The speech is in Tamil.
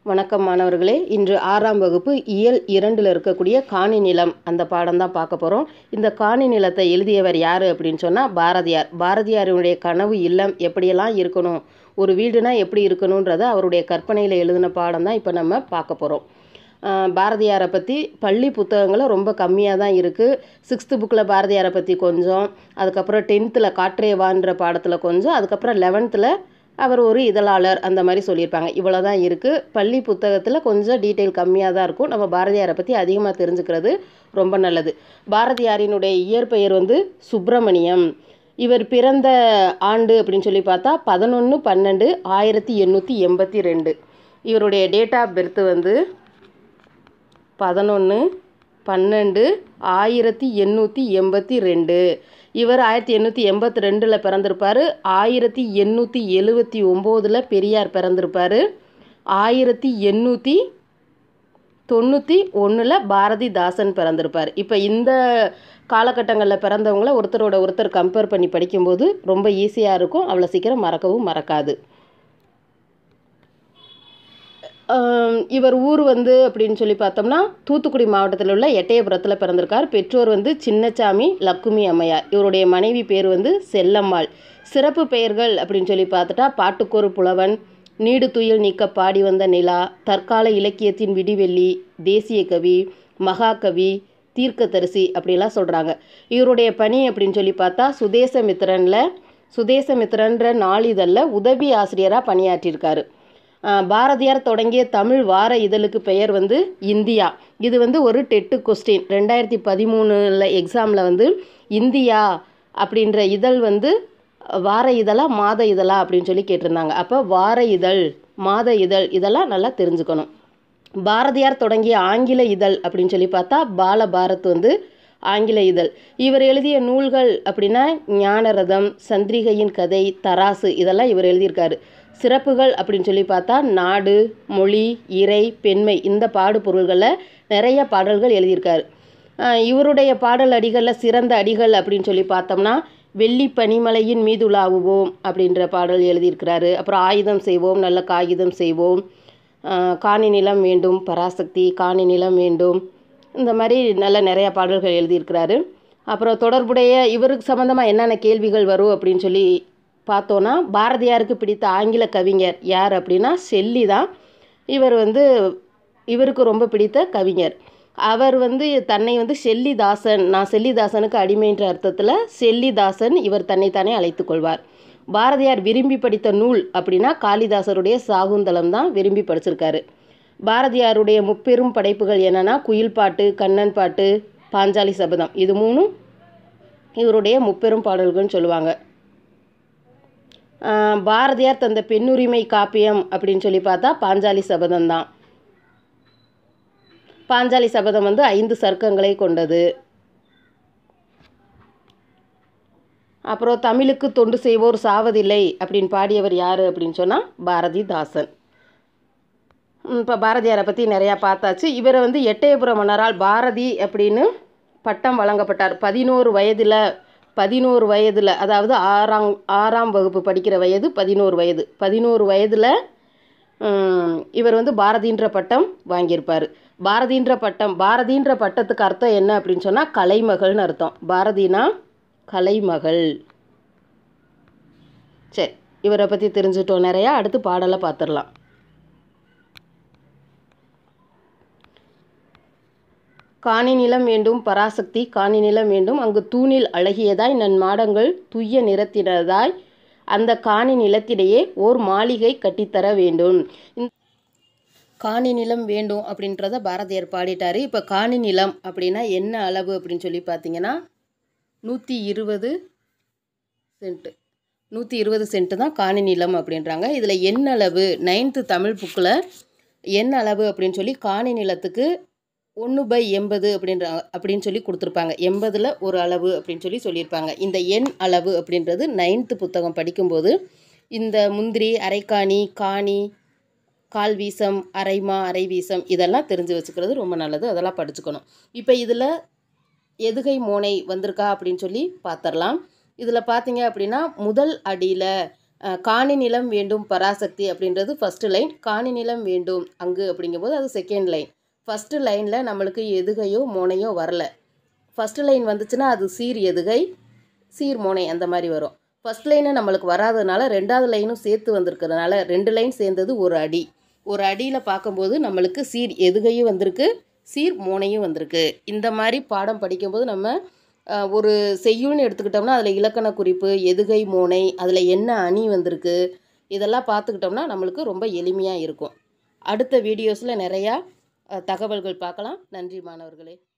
வணக்கம் மாணவர்களே இன்று ஆறாம் வகுப்பு இயல் இரண்டில் இருக்கக்கூடிய காணி நிலம் அந்த பாடம் தான் பார்க்க போகிறோம் இந்த காணி நிலத்தை எழுதியவர் யார் அப்படின்னு சொன்னால் பாரதியார் பாரதியாருடைய கனவு இல்லம் எப்படியெல்லாம் இருக்கணும் ஒரு வீடுனா எப்படி இருக்கணுன்றத அவருடைய கற்பனையில் எழுதின பாடம் தான் இப்போ நம்ம பார்க்க போகிறோம் பாரதியாரை பற்றி பள்ளி புத்தகங்களும் ரொம்ப கம்மியாக தான் இருக்குது சிக்ஸ்த்து புக்கில் பாரதியாரை பற்றி கொஞ்சம் அதுக்கப்புறம் டென்த்தில் காற்றேவான்ற பாடத்தில் கொஞ்சம் அதுக்கப்புறம் லெவன்த்தில் அவர் ஒரு இதழாளர் அந்த மாதிரி சொல்லியிருப்பாங்க இவ்வளோ தான் இருக்குது பள்ளி புத்தகத்தில் கொஞ்சம் டீட்டெயில் கம்மியாக தான் இருக்கும் நம்ம பாரதியாரை பற்றி அதிகமாக தெரிஞ்சுக்கிறது ரொம்ப நல்லது பாரதியாரினுடைய இயற்பெயர் வந்து சுப்பிரமணியம் இவர் பிறந்த ஆண்டு அப்படின்னு சொல்லி பார்த்தா பதினொன்று பன்னெண்டு ஆயிரத்தி எண்ணூற்றி எண்பத்தி ரெண்டு இவருடைய டேட் ஆஃப் பெர்த் வந்து பதினொன்று பன்னெண்டு ஆயிரத்தி எண்ணூற்றி எண்பத்தி ரெண்டு இவர் ஆயிரத்தி எண்ணூற்றி எண்பத்தி ரெண்டில் பிறந்திருப்பார் ஆயிரத்தி எண்ணூற்றி எழுவத்தி ஒம்போதில் பெரியார் பிறந்திருப்பார் ஆயிரத்தி எண்ணூற்றி தொண்ணூற்றி ஒன்றில் பாரதிதாசன் பிறந்திருப்பார் இப்போ இந்த காலகட்டங்களில் பிறந்தவங்கள ஒருத்தரோட ஒருத்தர் கம்பேர் பண்ணி படிக்கும்போது ரொம்ப ஈஸியாக இருக்கும் அவ்வளோ சீக்கிரம் மறக்கவும் மறக்காது இவர் ஊர் வந்து அப்படின்னு சொல்லி பார்த்தோம்னா தூத்துக்குடி மாவட்டத்தில் உள்ள எட்டயபுரத்தில் பிறந்திருக்கார் பெற்றோர் வந்து சின்னச்சாமி லக்குமி அம்மையார் இவருடைய மனைவி பேர் வந்து செல்லம்மாள் சிறப்பு பெயர்கள் அப்படின்னு சொல்லி பார்த்துட்டா பாட்டுக்கொரு புலவன் நீடு துயில் நீக்க பாடி வந்த நிலா தற்கால இலக்கியத்தின் விடிவெள்ளி தேசிய கவி மகாகவி தீர்க்கதரிசி அப்படிலாம் சொல்கிறாங்க இவருடைய பணி அப்படின்னு சொல்லி பார்த்தா சுதேசமித்திரனில் சுதேசமித்திரன்ற நாளிதழில் உதவி ஆசிரியராக பணியாற்றியிருக்காரு பாரதியார் தொடங்கிய தமிழ் வார இதழுக்கு பெயர் வந்து இந்தியா இது வந்து ஒரு டெட்டு கொஸ்டின் ரெண்டாயிரத்தி பதிமூணில் எக்ஸாமில் வந்து இந்தியா அப்படின்ற இதழ் வந்து வார இதழா மாத இதழா அப்படின்னு சொல்லி கேட்டிருந்தாங்க அப்போ வார இதழ் மாத இதழ் இதெல்லாம் நல்லா தெரிஞ்சுக்கணும் பாரதியார் தொடங்கிய ஆங்கில இதழ் அப்படின்னு சொல்லி பார்த்தா பால பாரத் வந்து ஆங்கில இதழ் இவர் எழுதிய நூல்கள் அப்படின்னா ஞானரதம் சந்திரிகையின் கதை தராசு இதெல்லாம் இவர் எழுதியிருக்காரு சிறப்புகள் அப்படின்னு சொல்லி பார்த்தா நாடு மொழி இறை பெண்மை இந்த பாடு பொருள்களில் நிறைய பாடல்கள் எழுதியிருக்காரு இவருடைய பாடல் அடிகளில் சிறந்த அடிகள் அப்படின்னு சொல்லி பார்த்தோம்னா வெள்ளி பனிமலையின் மீது உலாவுவோம் அப்படின்ற பாடல் எழுதியிருக்கிறாரு அப்புறம் ஆயுதம் செய்வோம் நல்ல காகிதம் செய்வோம் காணி நிலம் வேண்டும் பராசக்தி காணி நிலம் வேண்டும் இந்த மாதிரி நல்ல நிறையா பாடல்கள் எழுதியிருக்கிறாரு அப்புறம் தொடர்புடைய இவருக்கு சம்மந்தமாக என்னென்ன கேள்விகள் வரும் அப்படின்னு சொல்லி பார்த்தோன்னா பாரதியாருக்கு பிடித்த ஆங்கில கவிஞர் யார் அப்படின்னா செல்லி தான் இவர் வந்து இவருக்கு ரொம்ப பிடித்த கவிஞர் அவர் வந்து தன்னை வந்து செல்லிதாசன் நான் செல்லிதாசனுக்கு அடிமைன்ற அர்த்தத்தில் செல்லிதாசன் இவர் தன்னைத்தானே அழைத்து கொள்வார் பாரதியார் விரும்பி படித்த நூல் அப்படின்னா காளிதாசருடைய சாகுந்தலம் தான் விரும்பி படிச்சிருக்காரு பாரதியாருடைய முப்பெரும் படைப்புகள் என்னென்னா குயில் பாட்டு கண்ணன் பாட்டு பாஞ்சாலி சபதம் இது மூணும் இவருடைய முப்பெரும் பாடல்கள்னு சொல்லுவாங்க பாரதியார் தந்த பெண்ணுரிமை காப்பியம் அப்படின்னு சொல்லி பார்த்தா பாஞ்சாலி சபதம் தான் பாஞ்சாலி சபதம் வந்து ஐந்து சர்க்கங்களை கொண்டது அப்புறம் தமிழுக்கு தொண்டு செய்வோர் சாவதில்லை அப்படின்னு பாடியவர் யார் அப்படின்னு சொன்னால் பாரதிதாசன் இப்போ பாரதியாரை பற்றி நிறையா பார்த்தாச்சு இவரை வந்து எட்டயபுரம் மன்னரால் பாரதி அப்படின்னு பட்டம் வழங்கப்பட்டார் பதினோரு வயதில் பதினோரு வயதில் அதாவது ஆறாம் ஆறாம் வகுப்பு படிக்கிற வயது பதினோரு வயது பதினோரு வயதில் இவர் வந்து பாரதின்ற பட்டம் வாங்கியிருப்பார் பாரதின்ற பட்டம் பாரதின்ற பட்டத்துக்கு அர்த்தம் என்ன அப்படின்னு சொன்னால் கலைமகள்னு அர்த்தம் பாரதினா கலைமகள் சரி இவரை பற்றி தெரிஞ்சுட்டோம் நிறையா அடுத்து பாடலை பார்த்துடலாம் காணி நிலம் வேண்டும் பராசக்தி காணி நிலம் வேண்டும் அங்கு தூணில் அழகியதாய் நன் மாடங்கள் துய்ய நிறத்தினதாய் அந்த காணி நிலத்திடையே ஓர் மாளிகை கட்டித்தர வேண்டும் காணி நிலம் வேண்டும் அப்படின்றத பாரதியார் பாடிட்டார் இப்போ காணி நிலம் அப்படின்னா என்ன அளவு அப்படின்னு சொல்லி பார்த்தீங்கன்னா நூற்றி இருபது சென்ட்டு நூற்றி இருபது சென்ட்டு தான் காணி நிலம் அப்படின்றாங்க இதில் எண் அளவு நைன்த்து தமிழ் புக்கில் எண் அளவு அப்படின்னு சொல்லி காணி நிலத்துக்கு ஒன்று பை எண்பது அப்படின்ற அப்படின்னு சொல்லி கொடுத்துருப்பாங்க எண்பதில் ஒரு அளவு அப்படின்னு சொல்லி சொல்லியிருப்பாங்க இந்த எண் அளவு அப்படின்றது நைன்த்து புத்தகம் படிக்கும்போது இந்த முந்திரி அரைக்காணி காணி கால் வீசம் அரைமா அரை வீசம் இதெல்லாம் தெரிஞ்சு வச்சுக்கிறது ரொம்ப நல்லது அதெல்லாம் படிச்சுக்கணும் இப்போ இதில் எதுகை மோனை வந்திருக்கா அப்படின்னு சொல்லி பார்த்துடலாம் இதில் பார்த்தீங்க அப்படின்னா முதல் அடியில் அஹ், காணி நிலம் வேண்டும் பராசக்தி அப்படின்றது ஃபஸ்ட்டு லைன் காணி நிலம் வேண்டும் அங்கு அப்படிங்கும்போது அது செகண்ட் லைன் ஃபஸ்ட்டு லைனில் நம்மளுக்கு எதுகையோ மோனையோ வரல ஃபஸ்ட்டு லைன் வந்துச்சுன்னா அது சீர் எதுகை சீர் மோனை அந்த மாதிரி வரும் ஃபஸ்ட் லைனு நம்மளுக்கு வராதனால ரெண்டாவது லைனும் சேர்த்து வந்திருக்கிறதுனால ரெண்டு லைன் சேர்ந்தது ஒரு அடி ஒரு அடியில் பார்க்கும்போது நம்மளுக்கு சீர் எதுகையும் வந்திருக்கு சீர் மோனையும் வந்திருக்கு இந்த மாதிரி பாடம் படிக்கும்போது நம்ம அஹ், ஒரு செய்யுள்னு எடுத்துக்கிட்டோம்னா அதில் இலக்கண குறிப்பு எதுகை மோனை அதில் என்ன அணி வந்திருக்கு இதெல்லாம் பார்த்துக்கிட்டோம்னா நம்மளுக்கு ரொம்ப எளிமையாக இருக்கும் அடுத்த வீடியோஸில் நிறையா அஹ், தகவல்கள் பார்க்கலாம் நன்றி மாணவர்களே